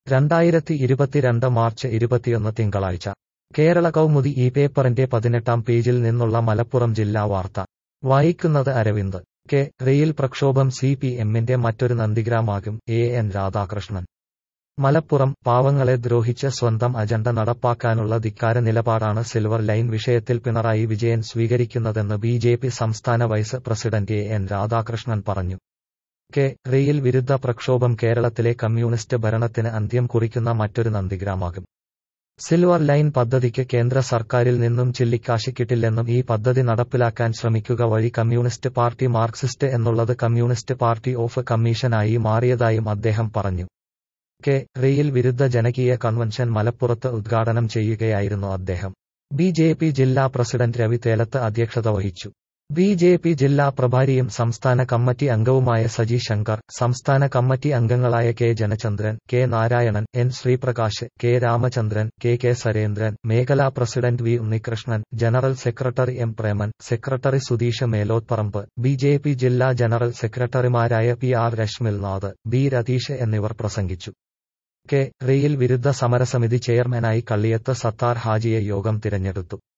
രണ്ടായിരത്തി ഇരുപത്തിരണ്ട് മാർച്ച് ഇരുപത്തിയൊന്ന് തിങ്കളാഴ്ച കേരള കൗമുദി ഈ പേപ്പറിന്റെ പതിനെട്ടാം പേജിൽ നിന്നുള്ള മലപ്പുറം ജില്ലാ വാർത്ത വായിക്കുന്നത് അരവിന്ദ് കെ റെയിൽ പ്രക്ഷോഭം സി പി എമ്മിന്റെ മറ്റൊരു നന്ദിഗ്രാമാകും എ എൻ രാധാകൃഷ്ണൻ മലപ്പുറം പാവങ്ങളെ ദ്രോഹിച്ച് സ്വന്തം അജണ്ട നടപ്പാക്കാനുള്ള ധിക്കാര നിലപാടാണ് സിൽവർ ലൈൻ വിഷയത്തിൽ പിണറായി വിജയൻ സ്വീകരിക്കുന്നതെന്ന് ബി ജെ പി സംസ്ഥാന vice president A N Radhakrishnan പറഞ്ഞു കെ റെയിൽ വിരുദ്ധ പ്രക്ഷോഭം കേരളത്തിലെ കമ്മ്യൂണിസ്റ്റ് ഭരണത്തിന് അന്ത്യം കുറിക്കുന്ന മറ്റൊരു നന്ദിഗ്രാമാകും സിൽവർ ലൈൻ പദ്ധതിക്ക് കേന്ദ്ര സർക്കാരിൽ നിന്നും ചില്ലിക്കാശ് കിട്ടില്ലെന്നും ഈ പദ്ധതി നടപ്പിലാക്കാൻ ശ്രമിക്കുക വഴി കമ്മ്യൂണിസ്റ്റ് പാർട്ടി മാർക്സിസ്റ്റ് എന്നുള്ളത് കമ്മ്യൂണിസ്റ്റ് പാർട്ടി ഓഫ് കമ്മീഷനായി മാറിയതായും അദ്ദേഹം പറഞ്ഞു കെ റെയിൽ വിരുദ്ധ ജനകീയ കൺവെൻഷൻ മലപ്പുറത്ത് ഉദ്ഘാടനം ചെയ്യുകയായിരുന്നു അദ്ദേഹം ബി ജെ പി ജില്ലാ പ്രസിഡന്റ് രവി തേലത്ത് അധ്യക്ഷത വഹിച്ചു ബി ജെ പി ജില്ലാ പ്രഭാരിയും സംസ്ഥാന കമ്മിറ്റി അംഗവുമായ സജി ശങ്കർ സംസ്ഥാന കമ്മിറ്റി അംഗങ്ങളായ K Janachandran K Narayanan N Sreeprakash K Ramachandran K K Sarendran മേഖലാ president V Unnikrishnan general secretary M Preman secretary Sudheesh Melothparambu B J P ജില്ലാ ജനറൽ സെക്രട്ടറിമാരായ P R Rashmilnath B Ratheesh എന്നിവർ പ്രസംഗിച്ചു കെ റെയിൽ വിരുദ്ധ സമരസമിതി ചെയർമാനായി കള്ളിയത്ത് സത്താർ ഹാജിയെ യോഗം തിരഞ്ഞെടുത്തു